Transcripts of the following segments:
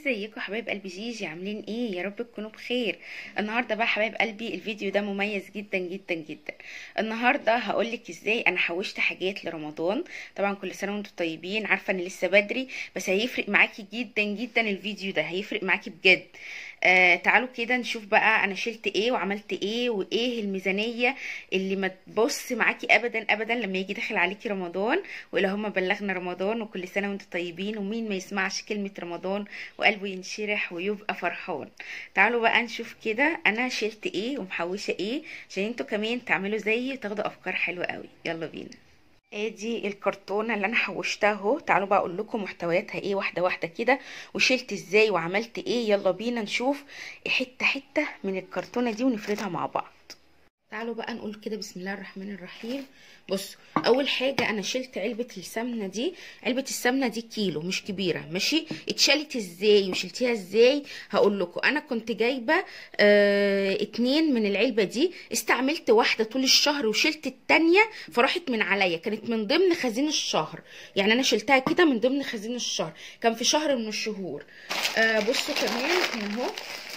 ازيكم حبايب قلبي جيجي عاملين ايه يا رب تكونوا بخير النهارده بقى حبايب قلبي الفيديو ده مميز جدا جدا جدا النهارده هقولك ازاي انا حوشت حاجات لرمضان طبعا كل سنه وانتم طيبين عارفه ان لسه بدري بس هيفرق معاكي جدا جدا الفيديو ده هيفرق معاكي بجد آه تعالوا كده نشوف بقى انا شلت ايه وعملت ايه وايه الميزانيه اللي ما تبص معاكي ابدا ابدا لما يجي داخل عليكي رمضان واللهم بلغنا رمضان وكل سنه وانتم طيبين ومين ما يسمعش كلمه رمضان وقلبه ينشرح ويبقى فرحان تعالوا بقى نشوف كده انا شلت ايه ومحوشه ايه عشان انتوا كمان تعملوا زيي وتاخدوا افكار حلوه قوي يلا بينا ادي الكرتونه اللي انا حوشتها اهو تعالوا بقى اقول لكم محتوياتها ايه واحده واحده كده وشلت ازاي وعملت ايه يلا بينا نشوف حته حته من الكرتونه دي ونفردها مع بعض تعالوا بقى نقول كده بسم الله الرحمن الرحيم بص اول حاجه انا شلت علبه السمنه دي علبه السمنه دي كيلو مش كبيره ماشي اتشالت ازاي وشلتيها ازاي هقول لكم انا كنت جايبه اه اتنين من العلبه دي استعملت واحده طول الشهر وشلت التانيه فراحت من عليا كانت من ضمن خزين الشهر يعني انا شلتها كده من ضمن خزين الشهر كان في شهر من الشهور اه بصوا كمان هنا اهو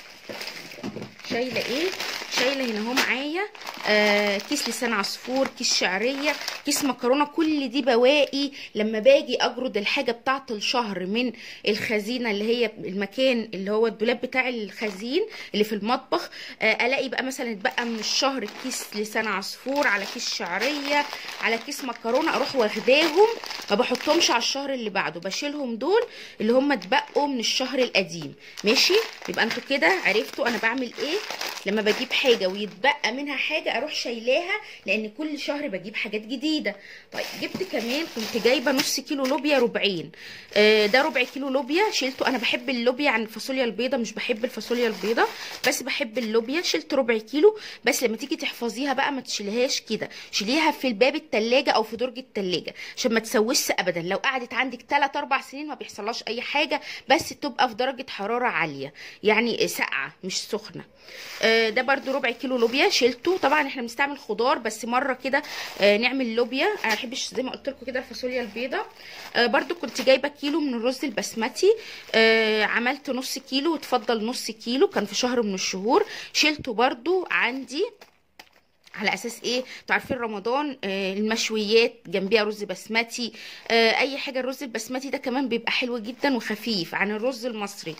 شايله ايه شايله هنا اهو معايا آه كيس لسان عصفور كيس شعريه كيس مكرونه كل دي بواقي لما باجي اجرد الحاجه بتاعه الشهر من الخزينه اللي هي المكان اللي هو الدولاب بتاع الخزين اللي في المطبخ آه الاقي بقى مثلا اتبقى من الشهر كيس لسان عصفور على كيس شعريه على كيس مكرونه اروح واخداهم ما بحطهمش على الشهر اللي بعده بشيلهم دول اللي هم اتبقوا من الشهر القديم ماشي يبقى انتوا كده عرفتوا انا بعمل ايه لما بجيب حاجه ويتبقى منها حاجه اروح شايلاها لان كل شهر بجيب حاجات جديده طيب جبت كمان كنت جايبه نص كيلو لوبيا ربعين آه ده ربع كيلو لوبيا شلته انا بحب اللوبيا عن الفاصوليا البيضه مش بحب الفاصوليا البيضه بس بحب اللوبيا شلت ربع كيلو بس لما تيجي تحفظيها بقى ما تشيلهاش كده شيليها في الباب التلاجة او في درج التلاجة عشان ما تسوسش ابدا لو قعدت عندك 3 4 سنين ما بيحصلهاش اي حاجه بس تبقى في درجه حراره عاليه يعني ساقعه مش سخنه آه ده برده ربع كيلو لوبيا شلته طبعا احنا بنستعمل خضار بس مره كده آه نعمل لوبيا انا ما بحبش زي ما قلت لكم كده الفاصوليا البيضاء آه برده كنت جايبه كيلو من الرز البسمتي آه عملت نص كيلو وتفضل نص كيلو كان في شهر من الشهور شلته برده عندي على اساس ايه انتوا عارفين رمضان آه المشويات جنبيها رز بسمتي آه اي حاجه الرز البسمتي ده كمان بيبقى حلو جدا وخفيف عن الرز المصري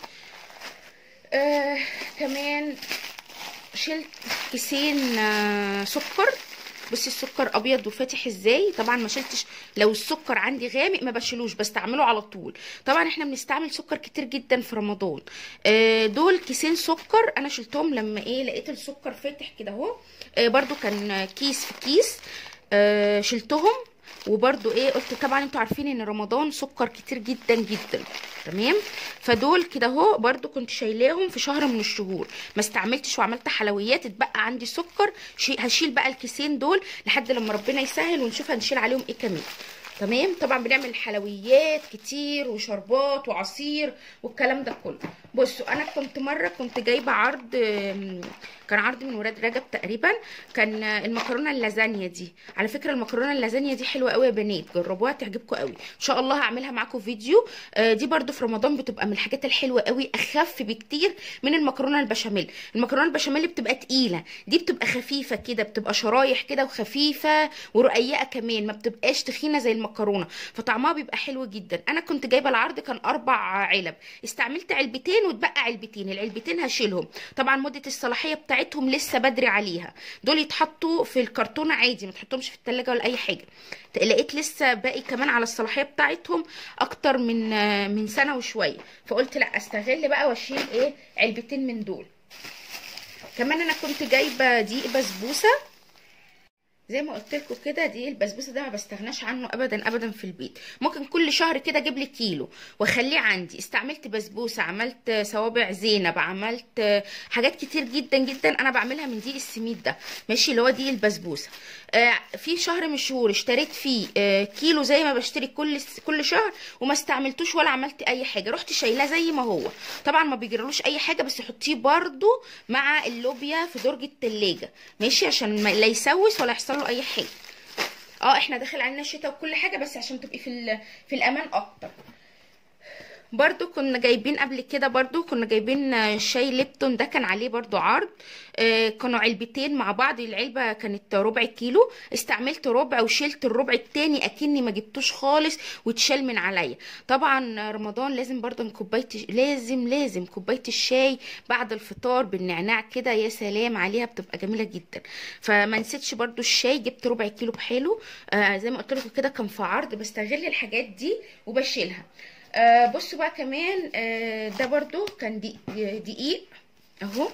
آه كمان شلت كيسين آه سكر بصي السكر ابيض وفاتح ازاي طبعا ما شلتش لو السكر عندي غامق ما بشيلوش بستعمله على طول طبعا احنا بنستعمل سكر كتير جدا في رمضان آه دول كيسين سكر انا شلتهم لما ايه لقيت السكر فاتح كده اهو آه برده كان كيس في كيس آه شلتهم وبرده ايه قلت طبعا انتوا عارفين ان رمضان سكر كتير جدا جدا تمام فدول كده اهو برده كنت شايلاهم في شهر من الشهور ما استعملتش وعملت حلويات اتبقى عندي سكر هشيل بقى الكيسين دول لحد لما ربنا يسهل ونشوف هنشيل عليهم ايه كمان تمام طبعا بنعمل حلويات كتير وشربات وعصير والكلام ده كله بصوا انا كنت مره كنت جايبه عرض كان عرض من ولاد رجب تقريبا كان المكرونه اللازانيا دي على فكره المكرونه اللازانيا دي حلوه قوي يا بنات جربوها تعجبكم قوي ان شاء الله هعملها معاكم فيديو دي برده في رمضان بتبقى من الحاجات الحلوه قوي اخف بكتير من المكرونه البشاميل المكرونه البشاميل بتبقى تقيله دي بتبقى خفيفه كده بتبقى شرايح كده وخفيفه ورقيقه كمان ما بتبقاش تخينه زي المكرونه فطعمها بيبقى حلو جدا انا كنت جايبه العرض كان اربع علب استعملت علبتين واتبقى علبتين العلبتين هشيلهم طبعا مده الصلاحيه بتاعتهم لسه بدري عليها دول يتحطوا في الكرتونه عادي ما تحطهمش في التلاجة ولا اي حاجه لقيت لسه باقي كمان على الصلاحيه بتاعتهم اكتر من من سنه وشويه فقلت لا استغل بقى واشيل ايه علبتين من دول كمان انا كنت جايبه دقيق بسبوسه زي ما قلت لكم كده دي البسبوسه ده ما بستغناش عنه ابدا ابدا في البيت ممكن كل شهر كده اجيب لي كيلو واخليه عندي استعملت بسبوسه عملت صوابع زينب عملت حاجات كتير جدا جدا انا بعملها من دقيق السميد ده ماشي اللي هو دقيق البسبوسه آه في شهر من الشهور اشتريت فيه آه كيلو زي ما بشتري كل كل شهر وما استعملتوش ولا عملت اي حاجه رحت شايلاه زي ما هو طبعا ما بيجرالوش اي حاجه بس حطيه برده مع اللوبيا في درج التلاجة ماشي عشان ما لا يسوس ولا يحصل له اي حاجه اه احنا داخل علينا الشتاء وكل حاجه بس عشان تبقي في في الامان اكتر برضو كنا جايبين قبل كده برضو كنا جايبين آه، شاي ليبتون ده كان عليه برضو عرض آه، كانوا علبتين مع بعض العلبة كانت ربع كيلو استعملت ربع وشلت الربع التاني اكني ما جبتوش خالص واتشال من عليا طبعا رمضان لازم برضو من كوباية لازم لازم كوباية الشاي بعد الفطار بالنعناع كده يا سلام عليها بتبقى جميلة جدا فما نسيتش برضو الشاي جبت ربع كيلو بحاله آه زي ما قلت لكم كده كان في عرض بستغل الحاجات دي وبشيلها آه بصوا بقى كمان آه ده برضو كان دقيق, دقيق اهو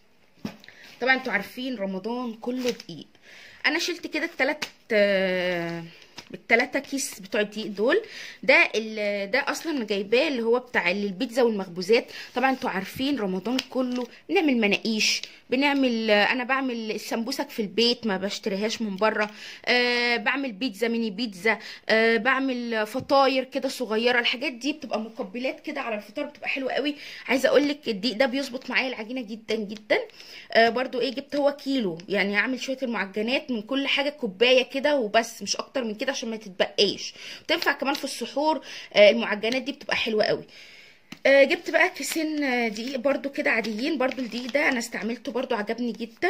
طبعا انتوا عارفين رمضان كله دقيق انا شلت كده التلات آه، التلاتة كيس بتوع الدقيق دول ده ال- ده اصلا انا جايباه اللي هو بتاع البيتزا والمخبوزات طبعا انتوا عارفين رمضان كله بنعمل مناقيش بنعمل انا بعمل السمبوسك في البيت ما بشتريهاش من بره أه بعمل بيتزا ميني بيتزا أه بعمل فطاير كده صغيره الحاجات دي بتبقى مقبلات كده على الفطار بتبقى حلوه قوي عايزه اقول لك الدقيق ده بيظبط معايا العجينه جدا جدا أه برضو ايه جبت هو كيلو يعني هعمل شويه المعجنات من كل حاجه كوبايه كده وبس مش اكتر من كده عشان ما تتبقاش بتنفع كمان في السحور أه المعجنات دي بتبقى حلوه قوي آه، جبت بقى كيسين آه، دقيق برضو كده عاديين برضو الدقيق ده انا استعملته برضو عجبني جدا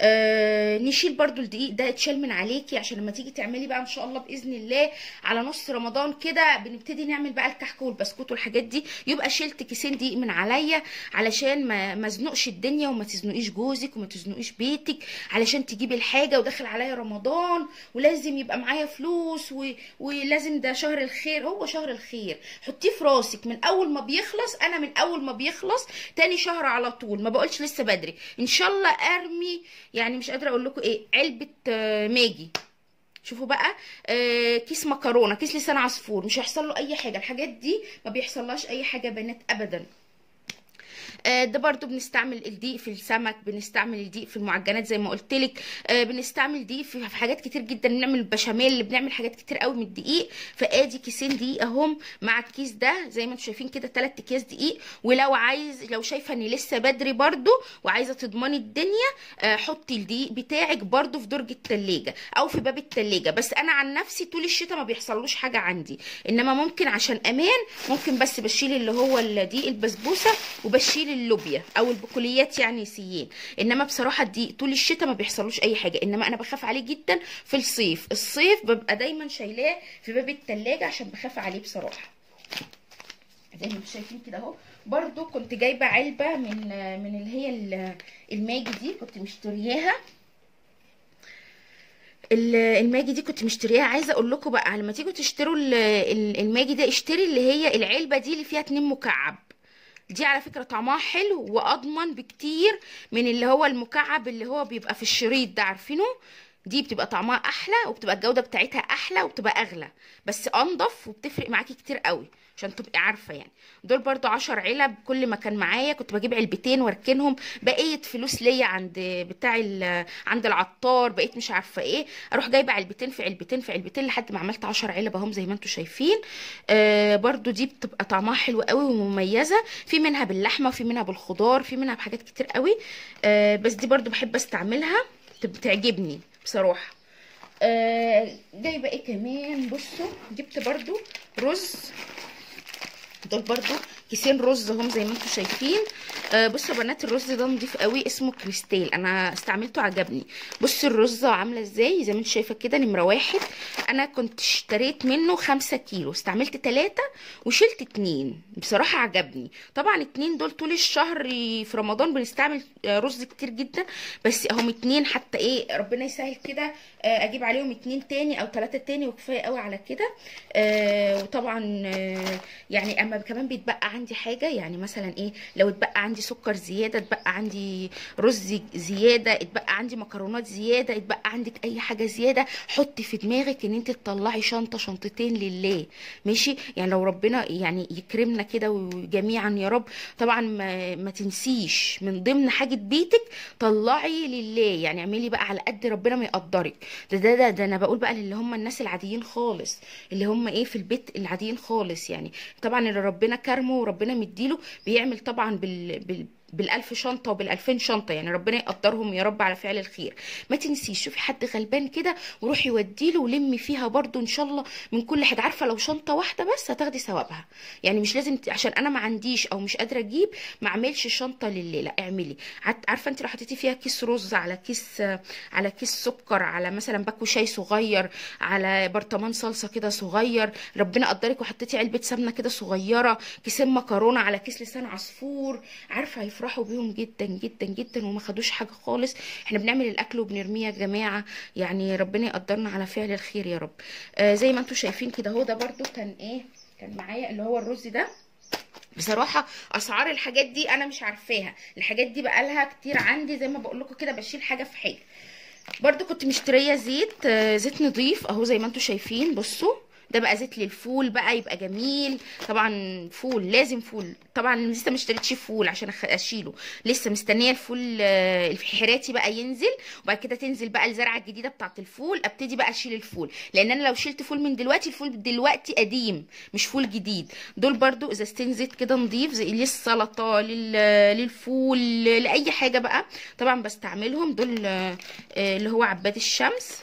آه نشيل برضو الدقيق ده اتشال من عليكي عشان لما تيجي تعملي بقى ان شاء الله باذن الله على نص رمضان كده بنبتدي نعمل بقى الكحك والبسكوت والحاجات دي يبقى شلت كيسين دقيق من عليا علشان ما ما ازنقش الدنيا وما تزنقيش جوزك وما تزنقيش بيتك علشان تجيبي الحاجه وداخل عليا رمضان ولازم يبقى معايا فلوس و... ولازم ده شهر الخير هو شهر الخير حطيه في راسك من اول ما بيخلص انا من اول ما بيخلص تاني شهر على طول ما بقولش لسه بدري ان شاء الله ارمي يعني مش قادره اقول لكم ايه علبه آه، ماجي شوفوا بقى آه كيس مكرونه كيس لسان عصفور مش هيحصل له اي حاجه الحاجات دي ما بيحصلهاش اي حاجه بنات ابدا آه، ده برضو بنستعمل الدقيق في السمك بنستعمل الدقيق في المعجنات زي ما قلت لك آه، بنستعمل دقيق في في حاجات كتير جدا بنعمل بشاميل بنعمل حاجات كتير قوي من الدقيق فادي كيسين دقيق اهم مع الكيس ده زي ما انتم شايفين كده ثلاث اكياس دقيق ولو عايز لو شايفه ان لسه بدري برضو وعايزه تضمني الدنيا آه، حطي الدقيق بتاعك برضو في درج التلاجة او في باب التلاجة بس انا عن نفسي طول الشتاء ما بيحصلوش حاجه عندي انما ممكن عشان امان ممكن بس بشيل اللي هو الدقيق البسبوسه وبشيل اللوبيا او البقوليات يعني سيين انما بصراحه الدقيق طول الشتاء ما بيحصلوش اي حاجه انما انا بخاف عليه جدا في الصيف الصيف ببقى دايما شايلاه في باب التلاجة عشان بخاف عليه بصراحه زي ما انتم شايفين كده اهو برضو كنت جايبه علبه من من اللي هي ال- الماجي دي كنت مشترياها ال- الماجي دي كنت مشترياها عايزه اقول لكم بقى لما تيجوا تشتروا ال- ال- الماجي ده اشتري اللي هي العلبه دي اللي فيها اتنين مكعب دي على فكره طعمها حلو واضمن بكتير من اللي هو المكعب اللي هو بيبقى في الشريط ده عارفينه دي بتبقى طعمها احلى وبتبقى الجوده بتاعتها احلى وبتبقى اغلى بس انضف وبتفرق معاكي كتير قوي عشان تبقي عارفه يعني دول برضو عشر علب كل ما كان معايا كنت بجيب علبتين واركنهم بقيه فلوس ليا عند بتاع ال- عند العطار بقيت مش عارفه ايه اروح جايبه علبتين في علبتين في علبتين لحد ما عملت عشر علب اهم زي ما انتم شايفين آه برضو دي بتبقى طعمها حلو قوي ومميزه في منها باللحمه وفي منها بالخضار في منها بحاجات كتير قوي آه بس دي برضو بحب استعملها بتعجبني بصراحه آه جايبه ايه كمان بصوا جبت برضو رز دول برضو كيسين رز هم زي ما انتم شايفين آه بصوا يا بنات الرز ده نضيف قوي اسمه كريستال انا استعملته عجبني بصوا الرزه عامله ازاي زي ما انتم شايفه كده نمره واحد انا كنت اشتريت منه خمسة كيلو استعملت تلاتة وشلت اتنين بصراحه عجبني طبعا اتنين دول طول الشهر في رمضان بنستعمل آه، رز كتير جدا بس هم اتنين حتى ايه ربنا يسهل كده آه، اجيب عليهم اتنين تاني او تلاتة تاني وكفايه قوي على كده آه، وطبعا آه، يعني اما كمان بيتبقى عندي حاجه يعني مثلا ايه لو اتبقى عندي سكر زياده اتبقى عندي رز زياده اتبقى عندي مكرونات زياده اتبقى عندك اي حاجه زياده حطي في دماغك ان انت تطلعي شنطه شنطتين لله ماشي يعني لو ربنا يعني يكرمنا كده وجميعا يا رب طبعا ما, ما تنسيش من ضمن حاجه بيتك طلعي لله يعني اعملي بقى على قد ربنا ما يقدرك ده ده ده, ده انا بقول بقى اللي هم الناس العاديين خالص اللي هم ايه في البيت العاديين خالص يعني طبعا اللي ربنا كرمه وربنا مديله بيعمل طبعا بال, بال بالالف شنطه وبالالفين شنطه يعني ربنا يقدرهم يا رب على فعل الخير ما تنسيش شوفي حد غلبان كده وروحي وديله ولمي فيها برضو ان شاء الله من كل حاجه عارفه لو شنطه واحده بس هتاخدي ثوابها يعني مش لازم ت- عشان انا ما عنديش او مش قادره اجيب ما اعملش شنطه لليله اعملي عت- عارفه انت لو حطيتي فيها كيس رز على كيس على كيس سكر على مثلا باكو شاي صغير على برطمان صلصه كده صغير ربنا قدرك وحطيتي علبه سمنه كده صغيره كيسين مكرونه على كيس لسان عصفور عارفه هيفرحوا بيهم جدا جدا جدا وما خدوش حاجه خالص احنا بنعمل الاكل وبنرميه يا جماعه يعني ربنا يقدرنا على فعل الخير يا رب آه زي ما انتم شايفين كده هو ده برده كان ايه كان معايا اللي هو الرز ده بصراحة أسعار الحاجات دي أنا مش عارفاها الحاجات دي بقالها كتير عندي زي ما بقول لكم كده بشيل حاجة في حاجة برضو كنت مشترية زيت آه، زيت نظيف أهو زي ما انتم شايفين بصوا ده بقى زيت للفول بقى يبقى جميل طبعا فول لازم فول طبعا لسه ما اشتريتش فول عشان أخ- اشيله لسه مستنيه الفول آه، الحراتي بقى ينزل وبعد كده تنزل بقى الزرعه الجديده بتاعه الفول ابتدي بقى اشيل الفول لان انا لو شلت فول من دلوقتي الفول دلوقتي قديم مش فول جديد دول برضو ازازتين زيت كده نضيف زي للسلطه لل- للفول لاي حاجه بقى طبعا بستعملهم دول آه، آه، اللي هو عباد الشمس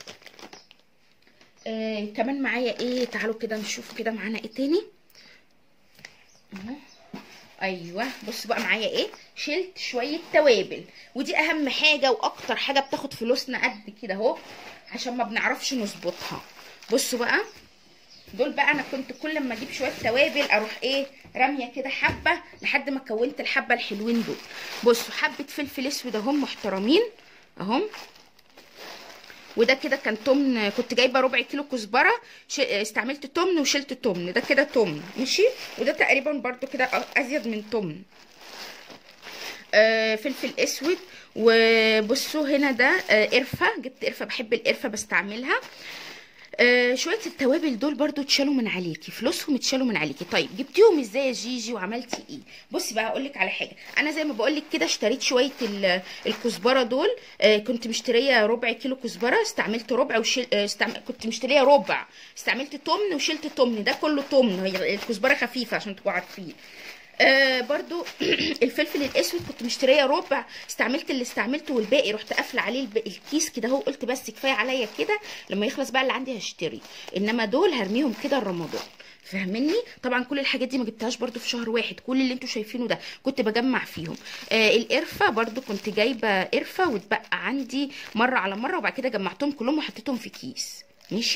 آه كمان معايا ايه تعالوا كده نشوف كده معانا ايه تاني اهو ايوه بص بقى معايا ايه شلت شويه توابل ودي اهم حاجه واكتر حاجه بتاخد فلوسنا قد كده اهو عشان ما بنعرفش نظبطها بصوا بقى دول بقى انا كنت كل ما اجيب شويه توابل اروح ايه راميه كده حبه لحد ما كونت الحبه الحلوين دول بصوا حبه فلفل اسود اهم محترمين اهم وده كده كان تمن كنت جايبه ربع كيلو كزبره ش... استعملت تمن وشلت تمن ده كده تمن ماشي وده تقريبا برضو كده ازيد من تمن آه فلفل اسود وبصوا هنا ده آه قرفه جبت قرفه بحب القرفه بستعملها آه شويه التوابل دول برضو اتشالوا من عليكي فلوسهم اتشالوا من عليكي طيب جبتيهم ازاي يا جيجي وعملتي ايه بصي بقى هقول لك على حاجه انا زي ما بقول لك كده اشتريت شويه ال- الكزبره دول آه كنت مشتريه ربع كيلو كزبره استعملت ربع وشل آه استعمل... كنت مشتريه ربع استعملت تمن وشلت تمن ده كله تمن هي الكزبره خفيفه عشان تبقوا عارفين آه برضو الفلفل الاسود كنت مشتريه ربع استعملت اللي استعملته والباقي رحت قافله عليه الب- الكيس كده اهو قلت بس كفايه عليا كده لما يخلص بقى اللي عندي هشتري انما دول هرميهم كده لرمضان فاهمني طبعا كل الحاجات دي ما جبتهاش برضو في شهر واحد كل اللي انتوا شايفينه ده كنت بجمع فيهم آه القرفه برضو كنت جايبه قرفه واتبقى عندي مره على مره وبعد كده جمعتهم كلهم وحطيتهم في كيس ماشي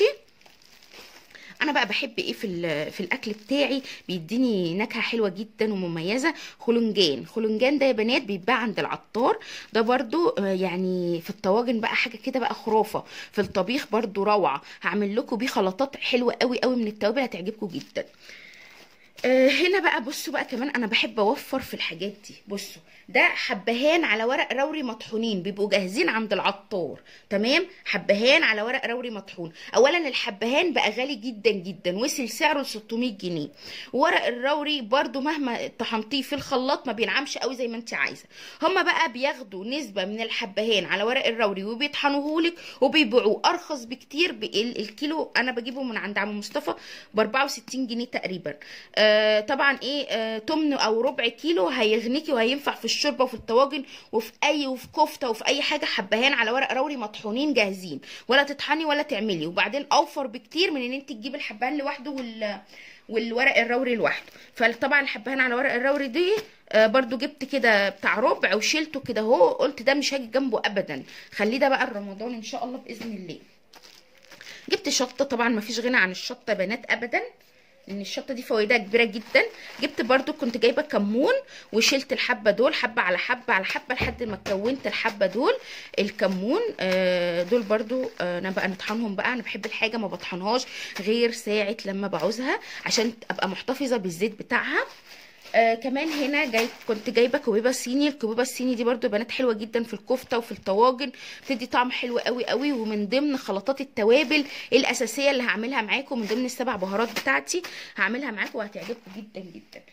انا بقى بحب ايه في ال- في الاكل بتاعي بيديني نكهه حلوه جدا ومميزه خلنجان خلنجان ده يا بنات بيتباع عند العطار ده برضو آه، يعني في الطواجن بقى حاجه كده بقى خرافه في الطبيخ برضو روعه هعمل لكم بيه خلطات حلوه قوي قوي من التوابل هتعجبكم جدا آه، هنا بقى بصوا بقى كمان انا بحب اوفر في الحاجات دي بصوا ده حبهان على ورق روري مطحونين بيبقوا جاهزين عند العطار تمام حبهان على ورق روري مطحون اولا الحبهان بقى غالي جدا جدا وصل سعره ل 600 جنيه ورق الروري برضو مهما طحنتيه في الخلاط ما بينعمش قوي زي ما انت عايزه هما بقى بياخدوا نسبه من الحبهان على ورق الروري وبيطحنوهولك وبيبيعوه ارخص بكتير بال- الكيلو انا بجيبه من عند عم مصطفى ب 64 جنيه تقريبا آه طبعا ايه آه تمن او ربع كيلو هيغنيكي وهينفع في الشوربه وفي الطواجن وفي اي وفي كفته وفي اي حاجه حبهان على ورق روري مطحونين جاهزين ولا تطحني ولا تعملي وبعدين اوفر بكتير من ان انت تجيبي الحبهان لوحده وال والورق الروري لوحده فطبعا الحبهان على ورق الروري دي آه، برضو جبت كده بتاع ربع وشيلته كده اهو قلت ده مش هاجي جنبه ابدا خليه ده بقى رمضان ان شاء الله باذن الله جبت شطه طبعا ما فيش غنى عن الشطه يا بنات ابدا لان الشطه دي فوائدها كبيره جدا جبت برضو كنت جايبه كمون وشلت الحبه دول حبه على حبه على حبه لحد ما كونت الحبه دول الكمون آه، دول برضو آه، انا بقى نطحنهم بقى انا بحب الحاجه ما بطحنهاش غير ساعه لما بعوزها عشان ابقى محتفظه بالزيت بتاعها آه كمان هنا جاي كنت جايبه كوبيبه صيني الكوبيبه الصيني دي برضو يا بنات حلوه جدا في الكفته وفي الطواجن بتدي طعم حلو قوي قوي ومن ضمن خلطات التوابل الاساسيه اللي هعملها معاكم من ضمن السبع بهارات بتاعتي هعملها معاكم وهتعجبكم جدا جدا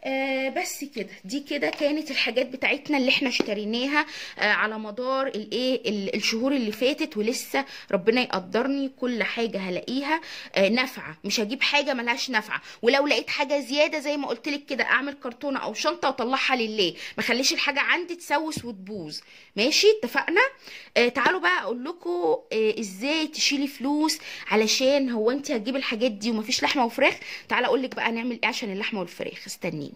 آه بس كده دي كده كانت الحاجات بتاعتنا اللي احنا اشتريناها آه على مدار الايه ال- الشهور اللي فاتت ولسه ربنا يقدرني كل حاجه هلاقيها آه نافعه مش هجيب حاجه ملهاش نافعه ولو لقيت حاجه زياده زي ما قلت لك كده اعمل كرتونه او شنطه واطلعها لله ما خليش الحاجه عندي تسوس وتبوظ ماشي اتفقنا آه تعالوا بقى اقول لكم آه ازاي تشيلي فلوس علشان هو انت هتجيب الحاجات دي ومفيش لحمه وفراخ تعالى اقول لك بقى نعمل ايه عشان اللحمه والفراخ استنيني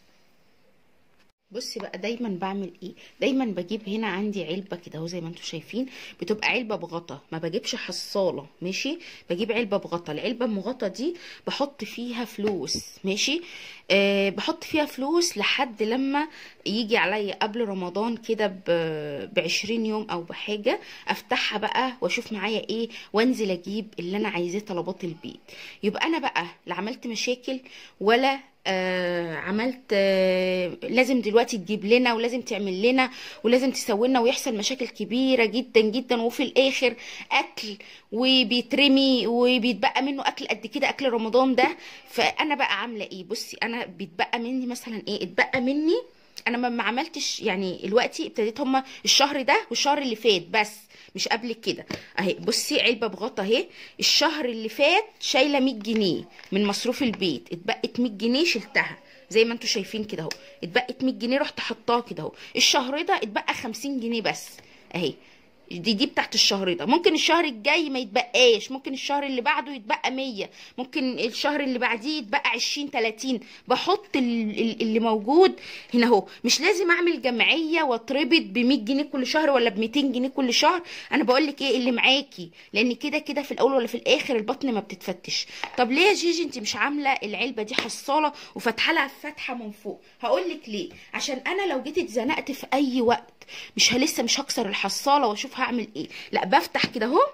بصي بقى دايما بعمل ايه دايما بجيب هنا عندي علبه كده اهو زي ما انتم شايفين بتبقى علبه بغطا ما بجيبش حصاله ماشي بجيب علبه بغطا العلبه المغطى دي بحط فيها فلوس ماشي أه بحط فيها فلوس لحد لما يجي عليا قبل رمضان كده ب 20 يوم او بحاجه افتحها بقى واشوف معايا ايه وانزل اجيب اللي انا عايزاه طلبات البيت يبقى انا بقى لا عملت مشاكل ولا آه عملت آه لازم دلوقتي تجيب لنا ولازم تعمل لنا ولازم تسوي لنا ويحصل مشاكل كبيره جدا جدا وفي الاخر اكل وبيترمي وبيتبقى منه اكل قد كده اكل رمضان ده فانا بقى عامله ايه بصي انا بيتبقى مني مثلا ايه اتبقى مني انا ما ما عملتش يعني دلوقتي ابتديت هما الشهر ده والشهر اللي فات بس مش قبل كده اهي بصي علبه بغطا اهي الشهر اللي فات شايله 100 جنيه من مصروف البيت اتبقت 100 جنيه شلتها زي ما انتم شايفين كده اهو اتبقت 100 جنيه رحت حطاها كده اهو الشهر ده اتبقى 50 جنيه بس اهي دي دي بتاعت الشهر ده ممكن الشهر الجاي ما يتبقاش ممكن الشهر اللي بعده يتبقى 100 ممكن الشهر اللي بعديه يتبقى 20 30 بحط ال- ال- اللي موجود هنا اهو مش لازم اعمل جمعيه واتربط ب 100 جنيه كل شهر ولا ب 200 جنيه كل شهر انا بقول لك ايه اللي معاكي لان كده كده في الاول ولا في الاخر البطن ما بتتفتش طب ليه يا جيجي انت مش عامله العلبه دي حصاله وفاتحه لها فتحه من فوق هقول لك ليه عشان انا لو جيت اتزنقت في اي وقت مش ه- لسه مش هكسر الحصاله واشوف هعمل ايه لا بفتح كده اهو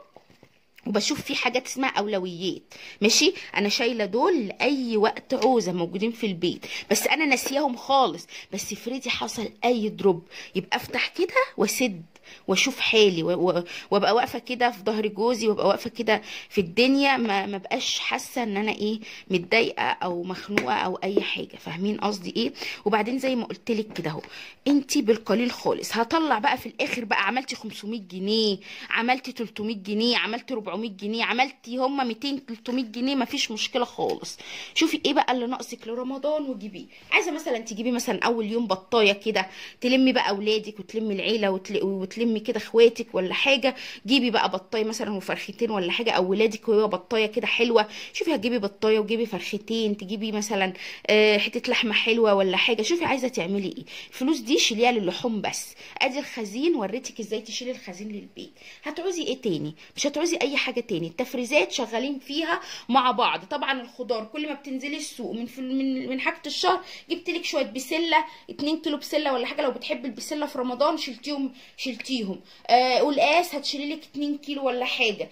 وبشوف في حاجات اسمها اولويات ماشي انا شايله دول لاي وقت عوزه موجودين في البيت بس انا ناسياهم خالص بس افرضي حصل اي دروب يبقى افتح كده واسد واشوف حالي و- و- وابقى واقفه كده في ظهر جوزي وابقى واقفه كده في الدنيا ما ما بقاش حاسه ان انا ايه متضايقه او مخنوقه او اي حاجه فاهمين قصدي ايه وبعدين زي ما قلت لك كده اهو انت بالقليل خالص هطلع بقى في الاخر بقى عملتي 500 جنيه عملتي 300 جنيه عملتي 400 جنيه عملتي هما 200 300 جنيه مفيش مشكله خالص شوفي ايه بقى اللي ناقصك لرمضان وجيبيه عايزه مثلا تجيبي مثلا اول يوم بطايه كده تلمي بقى اولادك وتلمي العيله وتل- وتلمي كده اخواتك ولا حاجه جيبي بقى بطايه مثلا وفرختين ولا حاجه او ولادك وهي بطايه كده حلوه شوفي هتجيبي بطايه وجيبي فرختين تجيبي مثلا آه، حته لحمه حلوه ولا حاجه شوفي عايزه تعملي ايه الفلوس دي شيليها للحوم بس ادي الخزين وريتك ازاي تشيلي الخزين للبيت هتعوزي ايه تاني مش هتعوزي اي حاجه تاني التفريزات شغالين فيها مع بعض طبعا الخضار كل ما بتنزلي السوق من في من من حاجه الشهر جبت لك شويه بسله 2 كيلو بسله ولا حاجه لو بتحبي البسله في رمضان شلتيهم شلتيهم آه والقاس هتشيلي لك 2 كيلو ولا حاجه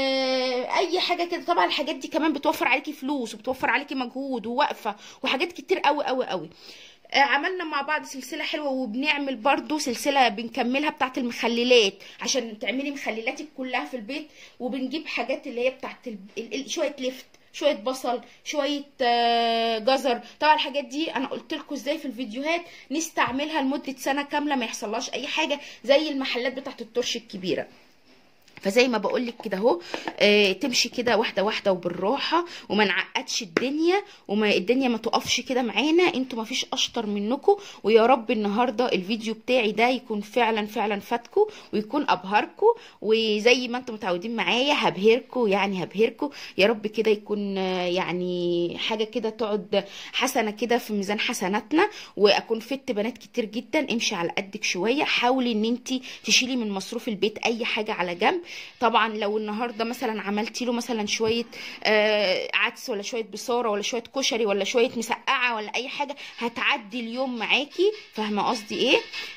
آه اي حاجه كده طبعا الحاجات دي كمان بتوفر عليكي فلوس وبتوفر عليكي مجهود ووقفه وحاجات كتير قوي قوي قوي آه، عملنا مع بعض سلسله حلوه وبنعمل برضو سلسله بنكملها بتاعت المخللات عشان تعملي مخللاتك كلها في البيت وبنجيب حاجات اللي هي بتاعت ال... ال... ال... شويه لفت شويه بصل شويه آه، جزر طبعا الحاجات دي انا قلت لكم ازاي في الفيديوهات نستعملها لمده سنه كامله ما يحصلهاش اي حاجه زي المحلات بتاعت الترش الكبيره فزي ما بقول لك كده اهو آه، تمشي كده واحده واحده وبالراحه وما نعقدش الدنيا وما الدنيا ما تقفش كده معانا انتوا ما فيش اشطر منكم ويا رب النهارده الفيديو بتاعي ده يكون فعلا فعلا فاتكم ويكون ابهركم وزي ما انتم متعودين معايا هبهركم يعني هبهركم يا رب كده يكون آه، يعني حاجه كده تقعد حسنه كده في ميزان حسناتنا واكون فت بنات كتير جدا امشي على قدك شويه حاولي ان انت تشيلي من مصروف البيت اي حاجه على جنب طبعا لو النهارده مثلا عملتي له مثلا شويه آه عدس ولا شويه بصاره ولا شويه كشري ولا شويه مسقعه ولا اي حاجه هتعدي اليوم معاكي فاهمه قصدي ايه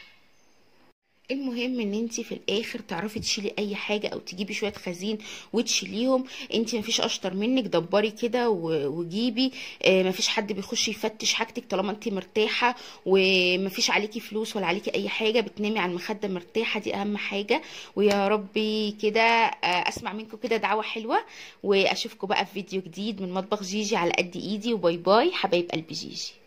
المهم ان انت في الاخر تعرفي تشيلي اي حاجه او تجيبي شويه خزين وتشيليهم انت مفيش اشطر منك دبري كده و- وجيبي آه، مفيش حد بيخش يفتش حاجتك طالما انت مرتاحه ومفيش عليكي فلوس ولا عليكي اي حاجه بتنامي على المخده مرتاحه دي اهم حاجه ويا ربي كده آه، اسمع منكم كده دعوه حلوه واشوفكم بقى في فيديو جديد من مطبخ جيجي على قد ايدي وباي باي حبايب قلبي جيجي